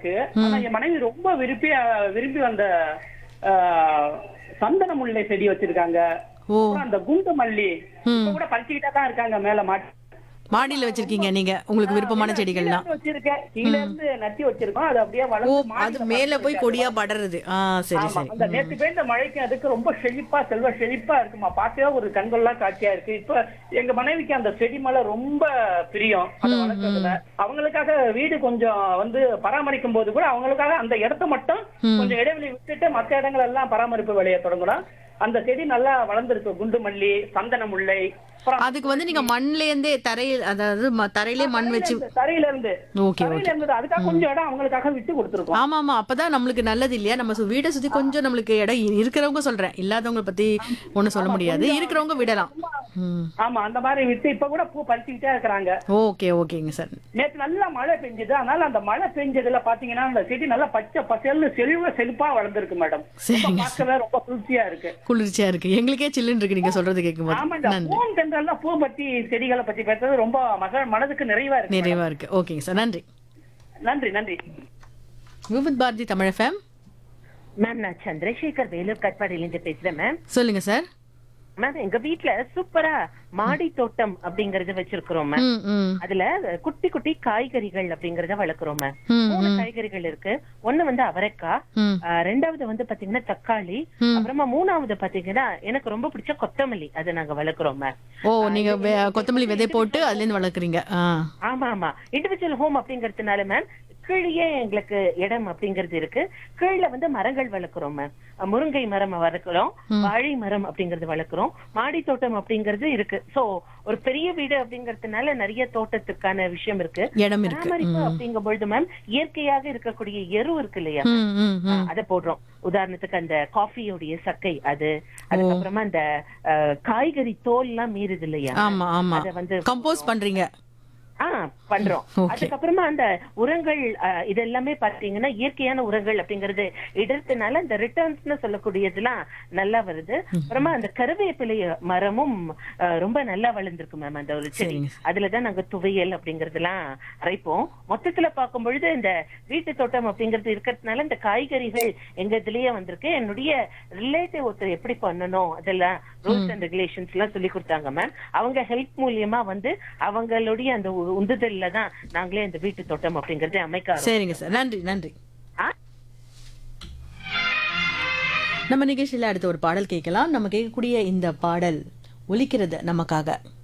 இருக்கு ஆனா என் மனைவி ரொம்ப விரும்பி அஹ், விரும்பி வந்த அஹ், சந்தன முல்லை செடி வச்சிருக்காங்க ஓ அப்புறம் அந்த குண்டு மல்லி இப்ப கூட பறிச்சுக்கிட்டே தான் இருக்காங்க மேல மாட்டி மாடியில வச்சிருக்கீங்க நீங்க உங்களுக்கு விருப்பமான செடிகள்லாம் கீழ இருந்து வச்சிருக்கேன் கீழ இருந்து நட்டி வச்சிருக்கோம் அது அப்படியே ஓ வளர்ந்து அது மாடியில மேல போய் படர்ந்து கொடியா படருது ஆ சரி ஆமா சரி அந்த நேத்து பெய்த மழைக்கு அதுக்கு ரொம்ப செழிப்பா செல்வ செழிப்பா இருக்குமா பார்த்தே ஒரு கண்கொள்ளா காட்சியா இருக்கு இப்ப எங்க மனைவிக்கு அந்த செடி மேல ரொம்ப பிரியம் அதை வளர்க்கறதுல அவங்களுக்காக வீடு கொஞ்சம் வந்து பராமரிக்கும் போது கூட அவங்களுக்காக அந்த இடத்த மட்டும் கொஞ்சம் இடைவெளி விட்டுட்டு மத்த இடங்கள் எல்லாம் பராமரிப்பு வேலையை தொடங்கணும் அந்த செடி நல்லா வளர்ந்துருக்கு குண்டு மல்லி சந்தன முல்லை அப்புறம் அதுக்கு வந்து நீங்க மண்ல இருந்தே தரையில் அதாவது ம- தரையிலே மண் வச்சு தரையில இருந்து ஓகே தரையில ஓகே இருந்தது அதுக்காக கொஞ்சம் இடம் அவங்களுக்காக விட்டு கொடுத்துருக்கோம் ஆமா ஆமா அப்பதான் நம்மளுக்கு நல்லது இல்லையா நம்ம சு- வீடை சுத்தி கொஞ்சம் நம்மளுக்கு இடம் இ- இருக்கிறவங்க சொல்றேன் இல்லாதவங்க பத்தி ஒண்ணும் சொல்ல முடியாது இருக்கிறவங்க விடலாம் ம் ஆமா அந்த மாதிரி விட்டு இப்ப கூட பூ பறிச்சுக்கிட்டே இருக்கிறாங்க ஓகே ஓகேங்க சார் நேத்து நல்லா மழை பெஞ்சது அதனால அந்த மழை பெஞ்சதுல பாத்தீங்கன்னா அந்த செடி நல்லா பச்சை பசேல்னு செழிவ செழிப்பா வளர்ந்துருக்கு மேடம் ரொம்ப சரிங்க பார்க்கவே ரொம்ப குளிர்ச்சியா இருக்கு குளிர்ச்சியா இருக்கு எங்களுக்கே சில்லுன்னு இருக்கு நீங்க சொல்றது கேட்கும்போது ஆமாண்டா நன்றி பூன் தென்றல்ல பூ பத்தி செடிகளை பத்தி பேசுறது ரொம்ப மக மனதுக்கு நிறைவா இருக்கு நிறைவா இருக்கு ஓகேங்க சார் நன்றி நன்றி நன்றி விவித் பாரதி தமிழ் எஃப்எம் மேம் நான் சந்திரசேகர் வேலூர் கட்பாடியிலிருந்து பேசுறேன் மேம் சொல்லுங்க சார் மேம் எங்க வீட்ல சூப்பரா மாடி தோட்டம் அப்படிங்கறது வச்சிருக்கிறோம் மேம் ம் ம் அதுல குட்டி குட்டி காய்கறிகள் அப்படிங்கறத வளர்க்குறோம் மேம் ம், மூணு காய்கறிகள் இருக்கு ஒண்ணு வந்து அவரைக்காய் ம் ஆ, ரெண்டாவது வந்து பாத்தீங்கன்னா தக்காளி ம். அப்புறமா மூணாவது பாத்தீங்கன்னா எனக்கு ரொம்ப பிடிச்ச கொத்தமல்லி அதை நாங்க வளர்க்குறோம் மேம் ஓ நீங்க வே- கொத்தமல்லி விதை போட்டு அதுல இருந்து வளர்க்குறீங்க ஆ ஆமா ஆமா இண்டிவிஜுவல் ஹோம் அப்படிங்கறதுனால மேம் கீழே எங்களுக்கு இடம் அப்படிங்கிறது இருக்கு கீழே வந்து மரங்கள் வளர்க்குறோம் மேம் முருங்கை மரம் வளர்க்குறோம் வாழை மரம் அப்படிங்கறது வளர்க்குறோம் மாடி தோட்டம் அப்படிங்கிறது இருக்கு சோ ஒரு பெரிய வீடு அப்படிங்கறதுனால நிறைய தோட்டத்துக்கான விஷயம் இருக்கு இடம் இருக்கு பராமரிப்பு அப்படிங்கும் பொழுது மேம் இயற்கையாக இருக்கக்கூடிய எரு இருக்கு இல்லையா ம் ம் ம் அத போடுறோம் உதாரணத்துக்கு அந்த காஃபியோடைய சக்கை அது அதுக்கப்புறமா அந்த அஹ், காய்கறி தோல் எல்லாம் மீறுது இல்லையா ஆமா ஆமா அத வந்து கம்போஸ் பண்றீங்க ஆ பண்றோம் Okay. அதுக்கப்புறமா அந்த உரங்கள் அஹ், இதெல்லாமே பாத்தீங்கன்னா இயற்கையான உரங்கள் அப்படிங்கறது இடத்தினால அந்த ரிட்டர்ன்ஸ்னு சொல்லக்கூடியதெல்லாம் நல்லா வருது அப்புறமா அந்த கருவேப்பிலை மரமும் அஹ், ரொம்ப நல்லா வளர்ந்துருக்கு மேம் அந்த ஒரு செடி சரிங்க. அதுலதான் நாங்க துவையல் அப்படிங்கறதெல்லாம் அரைப்போம் மொத்தத்துல பார்க்கும் பொழுது இந்த வீட்டு தோட்டம் அப்படிங்கிறது இருக்கிறதுனால இந்த காய்கறிகள் எங்க இதுலயே வந்திருக்கு என்னுடைய ரிலேட்டிவ் ஒருத்தர் எப்படி பண்ணணும் அதெல்லாம் ரூல்ஸ் அண்ட் ரெகுலேஷன்ஸ் எல்லாம் சொல்லி கொடுத்தாங்க மேம் அவங்க ஹெல்ப் மூலியமா வந்து அவங்களுடைய அந்த உ- உந்துதல்ல தான் நாங்களே இந்த வீட்டு தோட்டம் அப்படிங்கறதை அமைக்க ஆரம்பிச்சோம். சரிங்க சார் நன்றி நன்றி ஆ? நம்ம நிகழ்ச்சியில அடுத்த ஒரு பாடல் கேட்கலாம் நம்ம கேட்கக்கூடிய இந்த பாடல் ஒலிக்கிறது நமக்காக